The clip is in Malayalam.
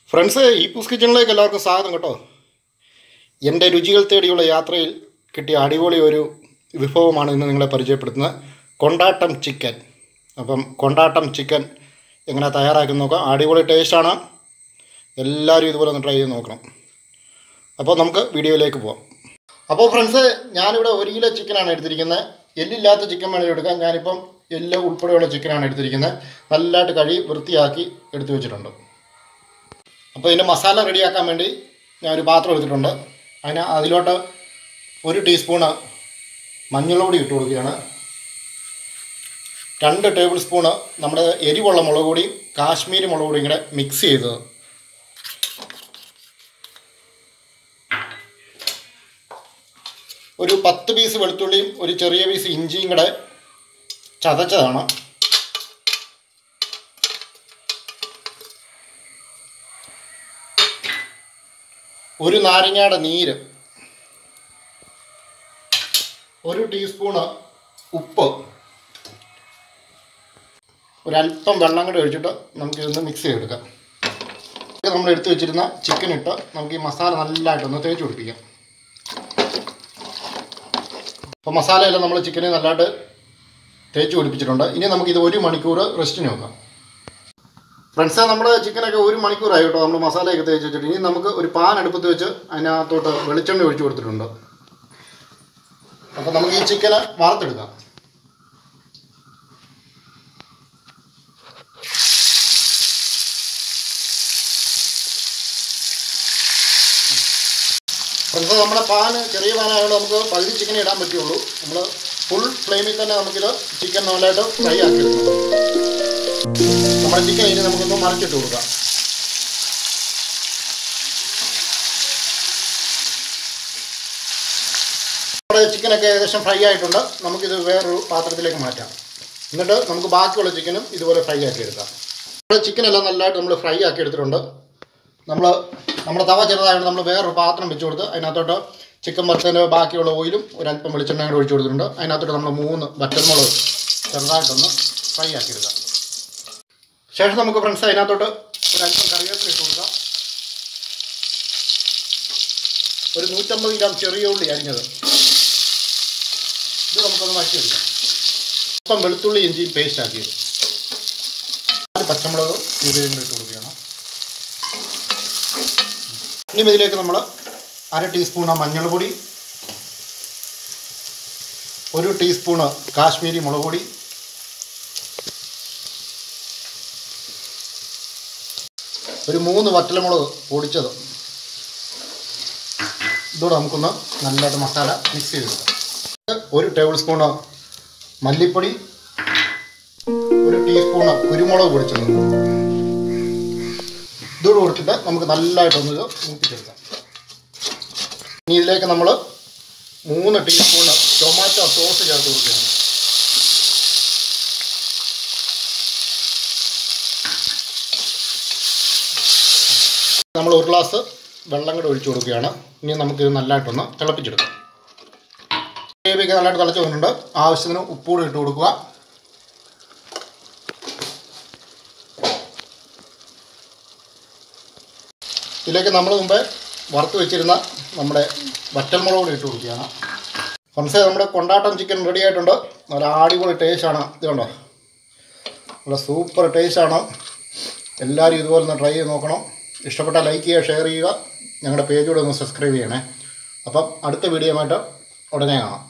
ഫ്രണ്ട്സ് ഈ പൂസ് കിച്ചണിലേക്ക് എല്ലാവർക്കും സ്വാഗതം കേട്ടോ എൻ്റെ രുചികൾ തേടിയുള്ള യാത്രയിൽ കിട്ടിയ അടിപൊളി ഒരു വിഭവമാണ് ഇന്ന് നിങ്ങളെ പരിചയപ്പെടുത്തുന്നത് കൊണ്ടാട്ടം ചിക്കൻ അപ്പം കൊണ്ടാട്ടം ചിക്കൻ എങ്ങനെ തയ്യാറാക്കി നോക്കാം അടിപൊളി ടേസ്റ്റാണ് എല്ലാവരും ഇതുപോലെ ഒന്ന് ട്രൈ ചെയ്ത് നോക്കണം അപ്പോൾ നമുക്ക് വീഡിയോയിലേക്ക് പോവാം അപ്പോൾ ഫ്രണ്ട്സ് ഞാനിവിടെ ഒരു കിലോ ചിക്കനാണ് എടുത്തിരിക്കുന്നത് എല്ലില്ലാത്ത ചിക്കൻ വേണമെങ്കിൽ എടുക്കാം ഞാനിപ്പം എല്ല് ഉൾപ്പെടെയുള്ള ചിക്കനാണ് എടുത്തിരിക്കുന്നത് നല്ലതായിട്ട് കഴുകി വൃത്തിയാക്കി എടുത്തു വെച്ചിട്ടുണ്ട് അപ്പോൾ ഇതിൻ്റെ മസാല റെഡിയാക്കാൻ വേണ്ടി ഞാൻ ഒരു പാത്രം എടുത്തിട്ടുണ്ട് അതിന് അതിലോട്ട് ഒരു ടീസ്പൂണ് മഞ്ഞൾപ്പൊടി ഇട്ട് കൊടുക്കുകയാണ് രണ്ട് ടേബിൾ സ്പൂണ് നമ്മുടെ എരിവുള്ള മുളക് പൊടിയും കാശ്മീരി മുളക് പൊടിയും കൂടെ മിക്സ് ചെയ്തത് ഒരു പത്ത് പീസ് വെളുത്തുള്ളിയും ഒരു ചെറിയ പീസ് ഇഞ്ചിയും കൂടെ ചതച്ചതാണ് ഒരു നാരങ്ങയുടെ നീര് ഒരു ടീസ്പൂണ് ഉപ്പ് ഒരല്പം വെള്ളം കൂടി ഒഴിച്ചിട്ട് നമുക്ക് ഇതൊന്ന് മിക്സ് ചെയ്തെടുക്കാം ഇത് നമ്മൾ എടുത്തു വെച്ചിരുന്ന ചിക്കൻ ഇട്ട് നമുക്ക് ഈ മസാല നല്ലതായിട്ടൊന്ന് തേച്ച് പിടിപ്പിക്കാം അപ്പോൾ മസാലയെല്ലാം നമ്മൾ ചിക്കനെ നല്ലതായിട്ട് തേച്ച് പിടിപ്പിച്ചിട്ടുണ്ട് ഇനി നമുക്കിത് ഒരു മണിക്കൂർ റെസ്റ്റിന് വെക്കാം ഫ്രണ്ട്സേ നമ്മുടെ ചിക്കനൊക്കെ ഒരു മണിക്കൂറായി കേട്ടോ നമ്മൾ മസാലയൊക്കെ തേച്ച് വെച്ചിട്ട് ഇനി നമുക്ക് ഒരു പാൻ അടുപ്പത്ത് വെച്ച് അതിനകത്തോട്ട് വെളിച്ചെണ്ണ ഒഴിച്ചു കൊടുത്തിട്ടുണ്ട് അപ്പോൾ നമുക്ക് ഈ ചിക്കന് വറുത്തെടുക്കാം ഫ്രണ്ട്സ് നമ്മുടെ പാന് ചെറിയ പാനായതുകൊണ്ട് നമുക്ക് പകുതി ചിക്കൻ ഇടാൻ പറ്റുള്ളൂ നമ്മൾ ഫുൾ ഫ്ലെയിമിൽ തന്നെ നമുക്കിത് ചിക്കൻ നല്ലതായിട്ട് ഫ്രൈ ആക്കി എടുക്കണം നമ്മുടെ ചിക്കൻ ഇനി നമുക്കൊന്ന് മറിച്ചിട്ട് കൊടുക്കാം നമ്മുടെ ചിക്കനൊക്കെ ഏകദേശം ഫ്രൈ ആയിട്ടുണ്ട് നമുക്കിത് വേറൊരു പാത്രത്തിലേക്ക് മാറ്റാം എന്നിട്ട് നമുക്ക് ബാക്കിയുള്ള ചിക്കനും ഇതുപോലെ ഫ്രൈ ആക്കി എടുക്കാം നമ്മുടെ ചിക്കനെല്ലാം നല്ലതായിട്ട് നമ്മൾ ഫ്രൈ ആക്കി എടുത്തിട്ടുണ്ട് നമ്മൾ നമ്മുടെ തവ ചെറുതായതുകൊണ്ട് നമ്മൾ വേറൊരു പാത്രം വെച്ച് കൊടുത്ത് അതിനകത്തോട്ട് ചിക്കൻ വറുത്തതിൻ്റെ ബാക്കിയുള്ള ഓയിലും ഒരല്പം വെളിച്ചെണ്ണ കൂടെ ഒഴിച്ചു കൊടുത്തിട്ടുണ്ട് അതിനകത്തോട്ട് നമ്മൾ മൂന്ന് വറ്റൽമുളക് ചെറുതായിട്ടൊന്ന് ഫ്രൈ ആക്കി എടുക്കാം ശേഷം നമുക്ക് ഫ്രണ്ട്സ് അതിനകത്തോട്ട് ഒരല്പം കറിവേപ്പില ഇട്ട് കൊടുക്കാം ഒരു നൂറ്റമ്പത് ഗ്രാം ചെറിയ ഉള്ളി അരിഞ്ഞത് ഇത് നമുക്കൊന്ന് വഴറ്റിയെടുക്കാം അല്പം വെളുത്തുള്ളി ഇഞ്ചിയും പേസ്റ്റ് ആക്കിയത് നാല് പച്ചമുളക് ചീരയും കൂടി ഇട്ട് കൊടുക്കുകയാണ് ഇനി ഇതിലേക്ക് നമ്മൾ അര ടീസ്പൂണ് മഞ്ഞൾപ്പൊടി ഒരു ടീസ്പൂണ് കാശ്മീരി മുളക് പൊടി ഒരു മൂന്ന് വറ്റലമുളക് പൊടിച്ചത് ഇതോടെ നമുക്കൊന്ന് നല്ലതായിട്ട് മസാല മിക്സ് ചെയ്തെടുക്കാം ഒരു ടേബിൾ സ്പൂണ് മല്ലിപ്പൊടി ഒരു ടീസ്പൂണ് കുരുമുളക് പൊടിച്ചത് ഇതോട് കൊടുത്തിട്ട് നമുക്ക് നല്ലതായിട്ടൊന്ന് ഇത് മൂപ്പിച്ചെടുക്കാം ഇനി ഇതിലേക്ക് നമ്മൾ മൂന്ന് ടീസ്പൂൺ ടൊമാറ്റോ സോസ് ചേർത്ത് കൊടുക്കുകയാണ് നമ്മൾ ഒരു ഗ്ലാസ് വെള്ളം കൂടെ ഒഴിച്ചു കൊടുക്കുകയാണ് ഇനി നമുക്കിത് നല്ലതായിട്ടൊന്ന് തിളപ്പിച്ചെടുക്കാം ഗ്രേവിയൊക്കെ നല്ലതായിട്ട് തിളച്ച് വന്നിട്ടുണ്ട് ആവശ്യത്തിന് ഉപ്പൂടെ ഇട്ട് കൊടുക്കുക ഇതിലേക്ക് നമ്മൾ മുമ്പേ വറുത്ത് വെച്ചിരുന്ന നമ്മുടെ വറ്റൽമുളക് കൂടി ഇട്ട് കൊടുക്കുകയാണ് ഫ്രണ്ട്സേ നമ്മുടെ കൊണ്ടാട്ടം ചിക്കൻ റെഡി ആയിട്ടുണ്ട് നല്ല അടിപൊളി ടേസ്റ്റാണ് ഇത് കണ്ടോ നല്ല സൂപ്പർ ടേസ്റ്റാണ് എല്ലാവരും ഇതുപോലെ ഒന്ന് ട്രൈ ചെയ്ത് നോക്കണം ഇഷ്ടപ്പെട്ടാൽ ലൈക്ക് ചെയ്യുക ഷെയർ ചെയ്യുക ഞങ്ങളുടെ പേജ് കൂടെ ഒന്ന് സബ്സ്ക്രൈബ് ചെയ്യണേ അപ്പം അടുത്ത വീഡിയോ ആയിട്ട് ഉടനെ കാണാം